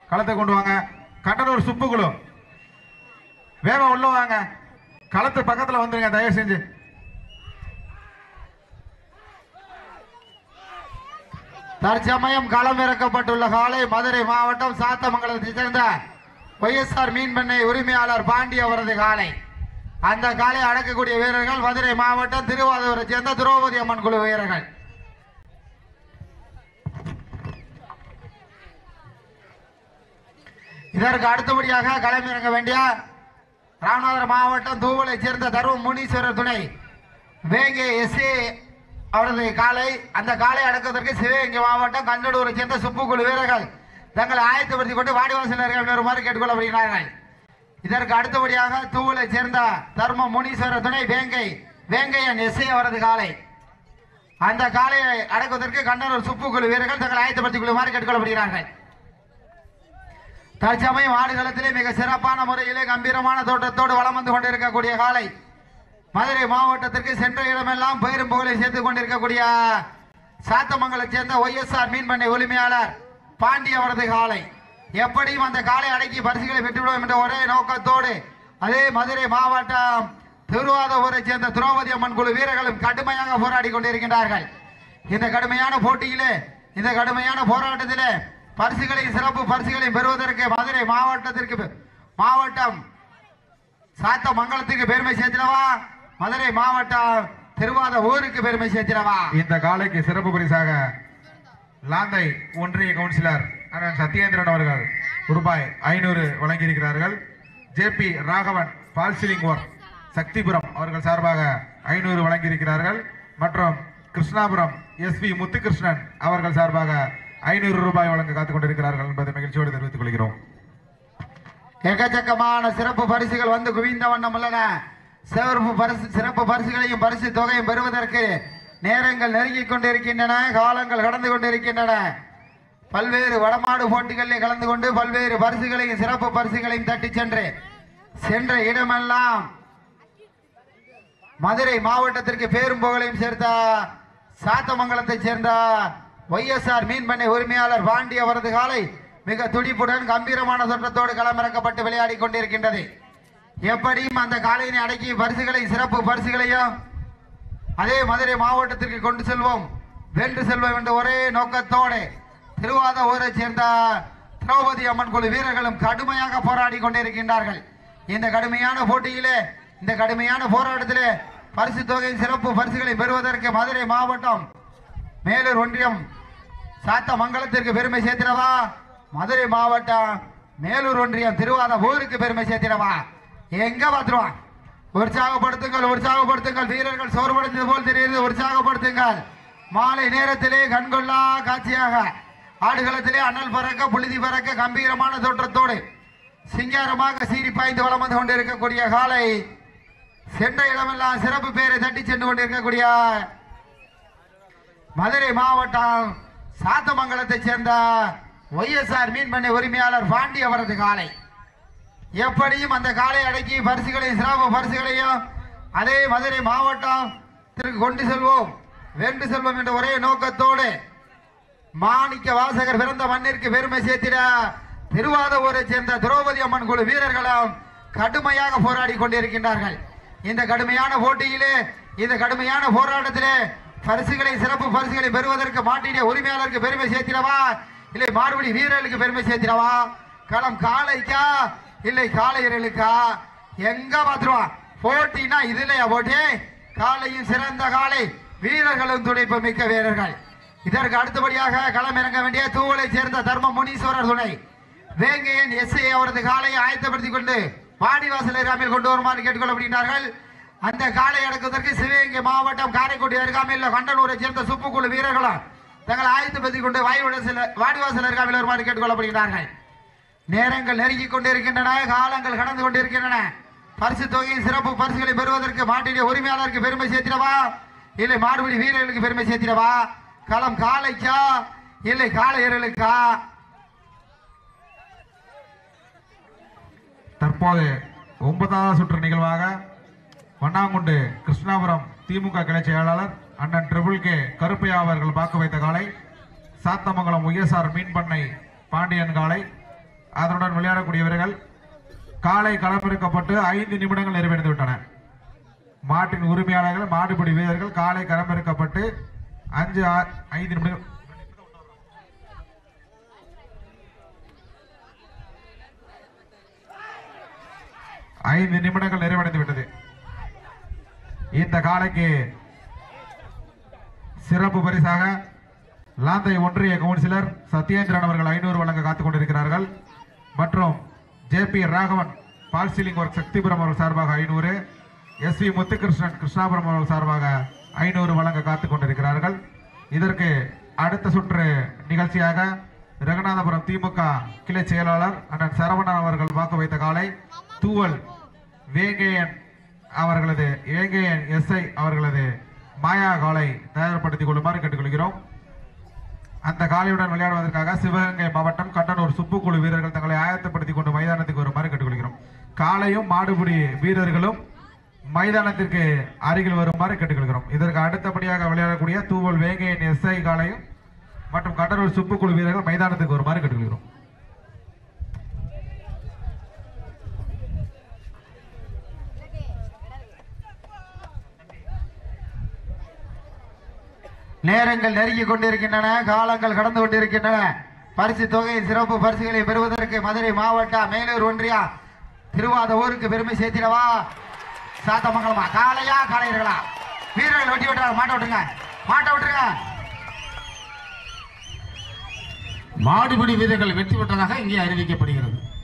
களத்தை கொண்டு வாங்க கண்டனூர் சுப்புக்குழு வேகம் உள்ள வாங்க களத்து பக்கத்துல வந்துருங்க தயவு செஞ்சு தற்சமயம் களம் இறக்கப்பட்டுள்ள காலை மதுரை மாவட்டம் சாத்தமங்கலத்தை சேர்ந்த ஒய்எஸ்ஆர் மீன்பண்ணை உரிமையாளர் பாண்டி அவரது காலை அந்த காலை அடக்கக்கூடிய வீரர்கள் மதுரை மாவட்டம் திருவாரூரை சேர்ந்த திரௌபதி அம்மன் குழு வீரர்கள் இதற்கு அடுத்தபடியாக களமிறங்க வேண்டிய ராமநாதபுரம் மாவட்டம் தூவலை சேர்ந்த தரும முனீஸ்வரர் துணை வேங்கை எஸ்ஏ அவரது காலை அந்த காலை அடக்குவதற்கு சிவகங்கை மாவட்டம் கஞ்சடூரை சேர்ந்த சுப்புக்குழு வீரர்கள் தங்களை ஆயத்தப்படுத்திக் கொண்டு வாடிவாசலர்கள் வருமாறு கேட்டுக்கொள்ளப்படுகிறார்கள் இதற்கு அடுத்தபடியாக தூவலை சேர்ந்த தர்ம முனீஸ்வரர் துணை வேங்கை வேங்கையன் எஸ்ஏ அவரது காலை அந்த காலையை அடக்குவதற்கு கண்டனூர் சுப்புக்குழு வீரர்கள் தங்களை ஆயத்தப்படுத்திக் கொள்ளுமாறு கேட்டுக்கொள்ளப்படுகிறார்கள் தற்சமயம் ஆடுகளத்திலே மிக சிறப்பான முறையிலே கம்பீரமான தோட்டத்தோடு வலம் வந்து கொண்டிருக்கக்கூடிய காலை மதுரை மாவட்டத்திற்கு சென்ற இடமெல்லாம் பெயரும் புகழை சேர்த்துக் கொண்டிருக்கக்கூடிய சாத்தமங்கலம் சேர்ந்த ஒய்எஸ்ஆர் மீன்பண்ணை உரிமையாளர் பாண்டி அவரது காலை எப்படியும் அந்த காலை அடக்கி பரிசுகளை பெற்றுவிடும் என்ற ஒரே நோக்கத்தோடு அதே மதுரை மாவட்டம் திருவாதூரை சேர்ந்த திரௌபதி அம்மன் குழு வீரர்களும் கடுமையாக போராடி கொண்டிருக்கின்றார்கள் இந்த கடுமையான போட்டியிலே இந்த கடுமையான போராட்டத்திலே பரிசுகளை சிறப்பு பரிசுகளை பெறுவதற்கு மதுரை மாவட்டத்திற்கு பெ- மாவட்டம் சாத்த மங்கலத்துக்கு பெருமை சேர்த்திடவா மதுரை மாவட்டம் திருவாத ஊருக்கு பெருமை சேர்த்திடவா இந்த காலைக்கு சிறப்பு பரிசாக லாந்தை ஒன்றிய கவுன்சிலர் அண்ணன் சத்யேந்திரன் அவர்கள் ரூபாய் ஐநூறு வழங்கியிருக்கிறார்கள் JP Raghavan false ceiling work Sakthipuram அவர்கள் சார்பாக ஐநூறு வழங்கியிருக்கிறார்கள் மற்றும் கிருஷ்ணாபுரம் எஸ் வி முத்துகிருஷ்ணன் அவர்கள் சார்பாக ஐநூறு ரூபாய் வழங்க காத்துக் கொண்டிருக்கிறார்கள் என்பதை மகிழ்ச்சியோடு தெரிவித்துக் கொள்கிறோம் எக்கச்சக்கமான சிறப்பு பரிசுகள் வந்து குவிந்த வண்ணம் உள்ளன சிறப்பு பரிசு சிறப்பு பரிசுகளையும் பரிசு தொகையும் பெறுவதற்கு நேரங்கள் நெருங்கிக் கொண்டிருக்கின்றன காலங்கள் கடந்து கொண்டிருக்கின்றன பல்வேறு வடமாடு போட்டிகளில் கலந்து கொண்டு பல்வேறு பரிசுகளையும் சிறப்பு பரிசுகளையும் தட்டி சென்று சென்ற இடமெல்லாம் மதுரை மாவட்டத்திற்கு பேரும் புகழையும் சேர்த்த சாத்தமங்கலத்தைச் சேர்ந்த ஒய்எஸ்ஆர் மீன்பண்ணை உரிமையாளர் பாண்டி அவரது காலை மிக துடிப்புடன் கம்பீரமான தோற்றத்தோடு களமிறக்கப்பட்டு விளையாடி கொண்டிருக்கின்றது எப்படியும் அந்த காலையினை அடக்கி பரிசுகளை சிறப்பு பரிசுகளையும் அதே மதுரை மாவட்டத்திற்கு கொண்டு செல்வோம் வென்று செல்வோம் என்ற ஒரே நோக்கத்தோடு திருவாத ஊரைச் சேர்ந்த திரௌபதி அம்மன் குழு வீரர்களும் கடுமையாக போராடி கொண்டிருக்கின்றார்கள் இந்த கடுமையான போட்டியிலே இந்த கடுமையான போராட்டத்திலே பரிசு தொகை சிறப்பு பரிசுகளை பெறுவதற்கு மதுரை மாவட்டம் மேலூர் ஒன்றியம் சாத்த மங்கலத்திற்கு பெருமை சேர்த்திடவா மதுரை மாவட்டம் மேலூர் ஒன்றியம் திருவாத ஊருக்கு பெருமை சேர்த்திடவா எங்க பாத்துருவான் உற்சாகப்படுத்துங்கள் உற்சாகப்படுத்துங்கள் வீரர்கள் சோர்வடைந்தது போல் தெரியுது உற்சாகப்படுத்துங்கள் மாலை நேரத்திலே கண்கொள்ளா காட்சியாக ஆடுகளத்திலே அனல் பறக்க புழுதி பறக்க கம்பீரமான தோற்றத்தோடு சிங்காரமாக சீறி பாய்ந்து வலம் வந்து கொண்டிருக்கக்கூடிய காலை சென்ற இடமெல்லாம் சிறப்பு பேரை தட்டி சென்று கொண்டிருக்கக்கூடிய மதுரை மாவட்டம் சாத்தமங்கலத்தைச் சேர்ந்த ஒய்எஸ்ஆர் மீன்பண்ணை உரிமையாளர் பாண்டி அவரது காலை எப்படியும் அந்த காலை அடக்கி பரிசுகளையும் சிறப்பு பரிசுகளையும் அதே மதுரை மாவட்டத்திற்கு கொண்டு செல்வோம் வென்று செல்வோம் என்ற ஒரே நோக்கத்தோடு மாணிக்க வாசகர் பிறந்த மண்ணிற்கு பெருமை சேர்த்திட திருவாதூரை சேர்ந்த திரௌபதி அம்மன் குழு வீரர்களும் கடுமையாக போராடி கொண்டிருக்கின்றார்கள் இந்த கடுமையான போட்டியிலே இந்த கடுமையான போராட்டத்திலே பரிசுகளை சிறப்பு பரிசுகளை பெறுவதற்கு மாட்டின உரிமையாளருக்கு பெருமை சேர்த்திடவா இல்லை மாறுபடி வீரர்களுக்கு பெருமை சேர்த்திடவா களம் காளைக்கா இல்லை காளையர்களுக்கா எங்க பாத்துருவான் போட்டினா இதுலயா போட்டி காலையும் சிறந்த காலை வீரர்களும் துடைப்பு மிக்க வீரர்கள் இதற்கு அடுத்தபடியாக களம் இறங்க வேண்டிய தூவலை சேர்ந்த தர்ம முனீஸ்வரர் துணை வேங்கையன் எஸ் அவரது காலையை ஆயத்தப்படுத்திக் கொண்டு வாடிவாசல் அருகாமையில் கொண்டு வருமாறு கேட்டுக்கொள்ளப்படுகிறார்கள் அந்த காலை அடக்குவதற்கு சிவகங்கை மாவட்டம் காரைக்குடி அருகாமையில் கண்டனூரை சேர்ந்த சுப்புக்குழு வீரர்களும் தங்களை ஆயத்தப்படுத்திக் கொண்டு வாயுவாசல் வாடிவாசல் அருகாமையில் வருமாறு கேட்டுக்கொள்ளப்படுகிறார்கள் நேரங்கள் நெருங்கிக் கொண்டிருக்கின்றன காலங்கள் கடந்து கொண்டிருக்கின்றன பரிசு தொகையின் சிறப்பு பரிசுகளை பெறுவதற்கு மாட்டினுடைய உரிமையாளருக்கு பெருமை சேர்த்திடவா இல்லை மாடுபிடி வீரர்களுக்கு பெருமை சேர்த்திடவா களம் காளைக்கா இல்லை காளையர்களுக்கா தற்போது ஒன்பதாவது சுற்று நிகழ்வாக வண்ணாங்குண்டு கிருஷ்ணாபுரம் திமுக கிளை செயலாளர் அண்ணன் ட்ரிபிள் கே கருப்பையா அவர்கள் வாக்கு வைத்த காலை சாத்தமங்கலம் ஒய்எஸ்ஆர் மீன்பண்ணை பாண்டியன் காலை அதனுடன் விளையாடக்கூடிய வீரர்கள் காலை களமிறக்கப்பட்டு ஐந்து நிமிடங்கள் நிறைவடைந்து விட்டன மாட்டின் உரிமையாளர்கள் மாடுபிடி வீரர்கள் காலை களமிறக்கப்பட்டு அஞ்சு ஆ- ஐந்து நிமிடங்கள் ஐந்து நிமிடங்கள் நிறைவடைந்து விட்டது இந்த காலைக்கு சிறப்பு பரிசாக லாந்தை ஒன்றிய கவுன்சிலர் சத்யேந்திரன் அவர்கள் ஐநூறு வழங்க காத்துக் கொண்டிருக்கிறார்கள் மற்றும் J P Raghavan false ceiling work Sakthipuram அவர்கள் சார்பாக ஐநூறு எஸ் வி முத்துகிருஷ்ணன் கிருஷ்ணாபுரம் அவர்கள் சார்பாக ஐநூறு வழங்க காத்துக் கொண்டிருக்கிறார்கள் இதற்கு அடுத்த சுற்று நிகழ்ச்சியாக ரகுநாதபுரம் திமுக கிளை செயலாளர் அண்ணன் சரவணன் அவர்கள் வாக்கு வைத்த காலை தூவல் வேங்கையன் அவர்களது வேங்கையன் எஸ்ஐ அவர்களது மாயா காலை தயார்படுத்திக் கொள்ளுமாறு கேட்டுக்கொள்கிறோம் அந்த காலையுடன் விளையாடுவதற்காக சிவகங்கை மாவட்டம் கண்டனூர் சுப்புக்குழு வீரர்கள் தங்களை ஆயத்தப்படுத்திக் கொண்டு மைதானத்துக்கு வருமாறு கேட்டுக்கொள்கிறோம் காலையும் மாடுபிடி வீரர்களும் மைதானத்திற்கு அருகில் வருமாறு கேட்டுக்கொள்கிறோம் இதற்கு அடுத்தபடியாக விளையாடக்கூடிய தூவல் வேங்கையன் எஸ்ஐ காலையும் மற்றும் கண்டனூர் சுப்புக்குழு வீரர்கள் மைதானத்துக்கு வருமாறு கேட்டுக்கொள்கிறோம் நேரங்கள் நெருங்கி கொண்டிருக்கின்றன காலங்கள் கடந்து கொண்டிருக்கின்றன பரிசு தொகை சிறப்பு பரிசுகளை பெறுவதற்கு மதுரை மாவட்டம் மேலூர் ஒன்றியா திருவாத ஊருக்கு பெருமை சேர்த்திடவா சாத்தமங்கலமா காளையா காளையர்களா வீரர்கள் வெட்டி விட்டுறாங்க மாட்ட விட்டுருங்க மாட்ட விட்டுருங்க மாடுபிடி வீரர்கள் வெற்றி பெற்றதாக இங்கே அறிவிக்கப்படுகிறது